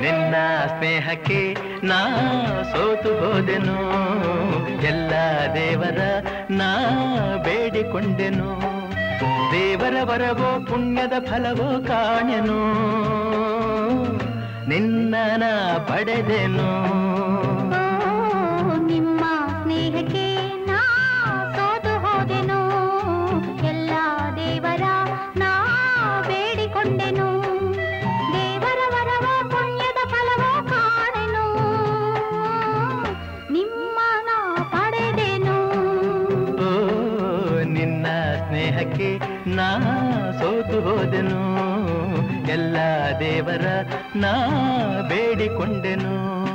ನಿನ್ನ ಸ್ನೇಹಕ್ಕೆ ನಾ ಸೋತು ಹೋದೆನು ಎಲ್ಲ ದೇವರ ನಾ ಬೇಡಿಕೊಂಡೆನು ದೇವರ ವರವೋ ಪುಣ್ಯದ ಫಲವೋ ಕಾಣೆನು ನಿನ್ನ ನಾ ಪಡೆದೆನು ಓ, ನಿಮ್ಮ ಸ್ನೇಹಕ್ಕೆ ನಾ ಸೋತು ಹೋದೆನು ಎಲ್ಲ ದೇವರ ನಾ ಬೇಡಿಕೊಂಡೆನು ದೇವರ ವರವ ಪುಣ್ಯದ ಫಲವ ಕಾಣೆನು ನಿಮ್ಮ ನಾ ಪಡೆದೆನು ಓ ನಿನ್ನ ಸ್ನೇಹಕ್ಕೆ ನಾ ಸೋತು ಹೋದೆನು ಎಲ್ಲ ದೇವರ ನಾ ಬೇಡಿಕೊಂಡೆನು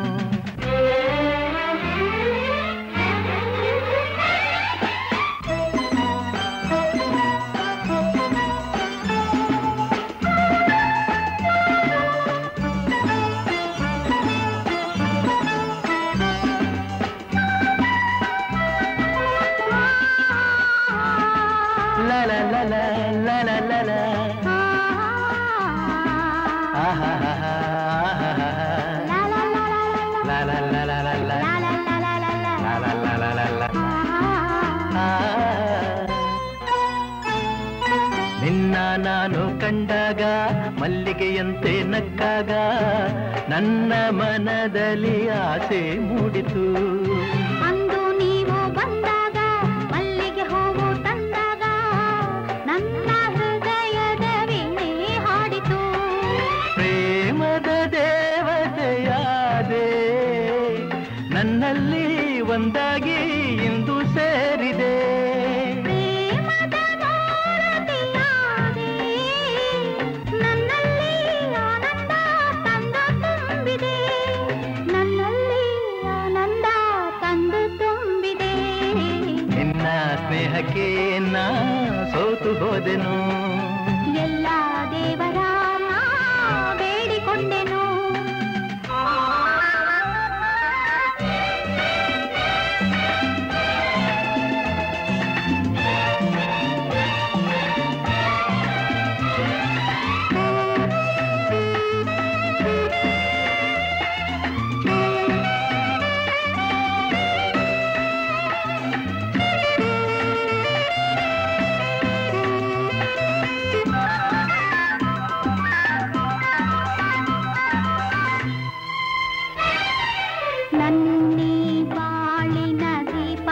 ಲ ಲ ಲ ಲ ಲ ಲ ಲ ಲ. ಆಹಾಹಾಹಾ, ಆಹಾಹಾಹಾ. ಲಾ ಲಾ ಲಾ ಲಾ ಲಾ ಲ ಲ ಲ ಲ ಲ ಲ. ಲಾ ಲಾ ಲಾ ಲಾ ಲಾ ಲಾ. ಲ ಲ ಲ ಲ ಲ ಲ. ಆ. ಆ. ನಿನ್ನ ನಾನು ಕಂಡಾಗ ಮಲ್ಲಿಗೆಯಂತೆ ನಕ್ಕಾಗ ನನ್ನ ಮನದಲ್ಲಿ ಆಸೆ ಮೂಡಿತು ಅಂದು ನೀವು ಬಂದಾಗ ಮಲ್ಲಿಗೆ ಹೂವು ತಂದಾಗ ನನ್ನ ಹೃದಯದ ವೀಣೆ ಹಾಡಿತು ಪ್ರೇಮದ ದೇವತೆಯಾದೆ ನನ್ನಲ್ಲಿ ಒಂದಾಗಿ ಇಂದು ಸೇರಿದೆ ಪ್ರೇಮದ ಮೂರತಿಯಾದೆ ನನ್ನಲ್ಲಿ ಆನಂದ ತಂದು ತುಂಬಿದೆ ನನ್ನಲ್ಲಿ ಆನಂದ ತಂದು ತುಂಬಿದೆ ನಿನ್ನ ಸ್ನೇಹಕ್ಕೆ ನಾ ಸೋತು ಹೋದೆನು ಎಲ್ಲ ದೇವರ ನಾ ಬೇಡಿಕೊಂಡೆನು ನನ್ನಿ ಬಾಳಿನ ದೀಪ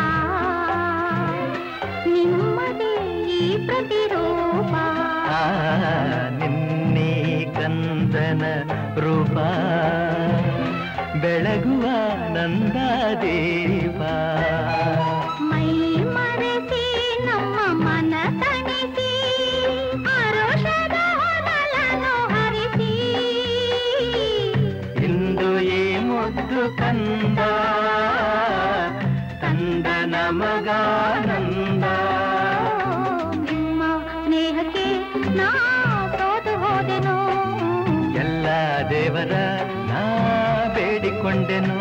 ನಿಮ್ಮದೇ ಈ ಪ್ರತಿರೂಪ ಆ ನಿನ್ನೆ ಕಂದನ ರೂಪ ಬೆಳಗುವ ನಂದಾದೀಪ ಮೈ ಮರೆಸಿ ನಮ್ಮ ಮನ ತಣಿಸಿ ಆರೋಷದ ಹೊನಲನ್ನು ಹರಿಸಿ ಇಂದು ಈ ಮುದ್ದು ಕಂದ ಕಂದ ನಮಗಾನಂದ ನಿಮ್ಮ ಸ್ನೇಹಕ್ಕೆ ನಾ ಸೋತು ಹೋದೆನು ಎಲ್ಲ ದೇವರ ನಾ ಬೇಡಿಕೊಂಡೆನು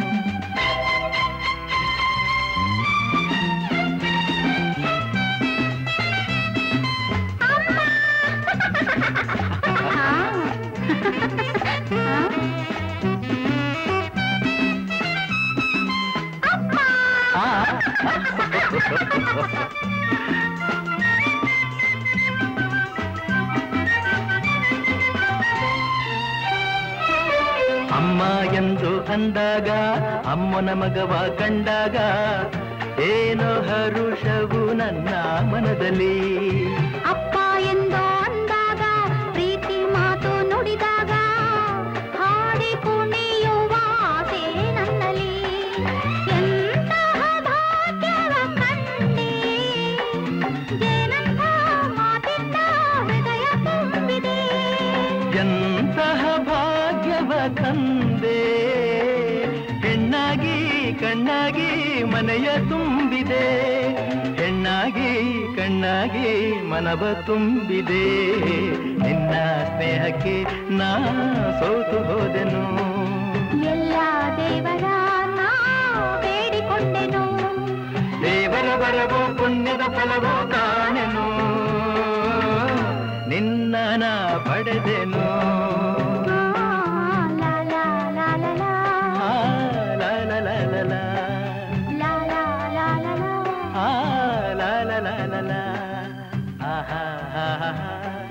ಆ ಅಮ್ಮ ಎಂದು ಅಂದಾಗ ಅಮ್ಮನ ಮಗವ ಕಂಡಾಗ ಏನೋ ಹರುಷವು ನನ್ನ ಮನದಲ್ಲಿ ಅಪ್ಪ ಎಂದು ಅಂದಾಗ ಪ್ರೀತಿ ಮಾತು ನುಡಿದಾಗ ಹಾಡಿ ಕುಣಿಯುವ ಆಸೆ ನನ್ನಲ್ಲಿ ಎಂತಹ ಭಾಗ್ಯವ ಕಂಡೆ ಏನಂತ ಮಾತಿಂದ ಹೃದಯ ತುಂಬಿದೆ ಎಂತಹ ಭಾಗ್ಯವ ತಂದೆ ಹೆಣ್ಣಾಗಿ ಕಣ್ಣಾಗಿ ಮನೆಯ ತುಂಬಿದೆ ಹೆಣ್ಣಾಗಿ ಕಣ್ಣಾಗಿ ಮನವ ತುಂಬಿದೆ ನಿನ್ನ ಸ್ನೇಹಕ್ಕೆ ನಾ ಸೋತು ಹೋದೆನು ಎಲ್ಲ ದೇವರ ನಾ ಬೇಡಿಕೊಂಡೆನು ದೇವರ ಬರವೋ ಪುಣ್ಯದ ಫಲವೋ ಕಾಣೆನು ನಿನ್ನ ನಾ ಪಡೆದೆನು ಆ, ಲಾ ಲಾ ಕಾಲ ಆಹಾ ಆಹಾ, ಆಹಾ